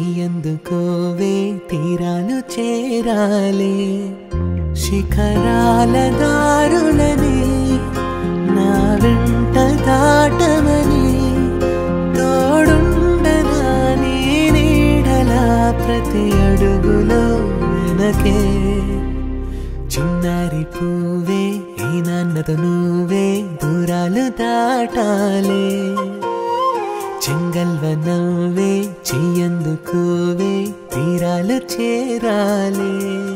చెయ్యందుకోవే తీరాలు చేరాలే శిఖరాల దారులని నా వెంట దాటమని తోడుండనా నీ నీడలా ప్రతి అడుగులో వెనకే చిన్నారి పువ్వే ఈ నాన్నతో నువ్వే దూరాలు దాటాలే చెంగల్వ నవ్వే చెయ్యందుకోవే తీరాలు చేరాలే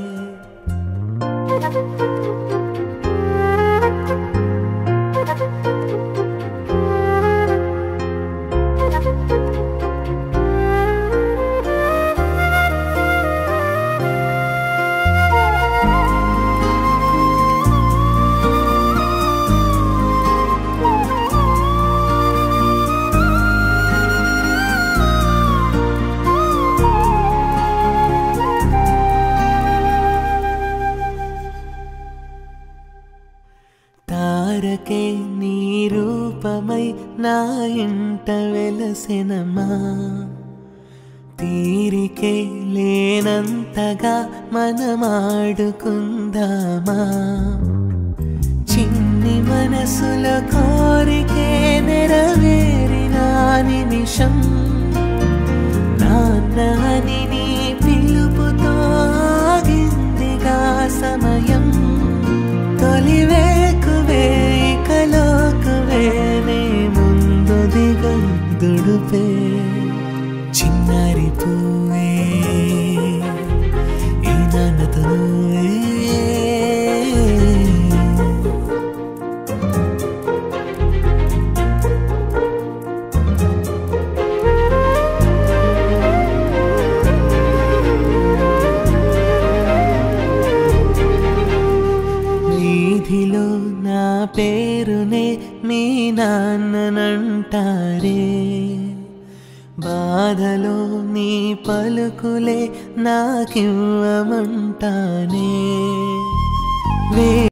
తారకే నీ రూపమై నా ఇంట వెలసెనమా తీరికే లేనంతగా మనమాడుకుందామా చిన్ని మనసుల కోరికే నెరవేరిన నిమిషం నాన్న అని నీ పిలుపుతో ఆగిందిగా సమయం తొలివేకువే కలోకువే నీ ముందు దిగదుడుపే చిన్నారి పువ్వే ఈ నాన్నతో నువ్వే వీధిలో నా పేరునే మీ నాన్ననంటారే బాధలో నీ పలుకులే నాకివ్వమంటానే వే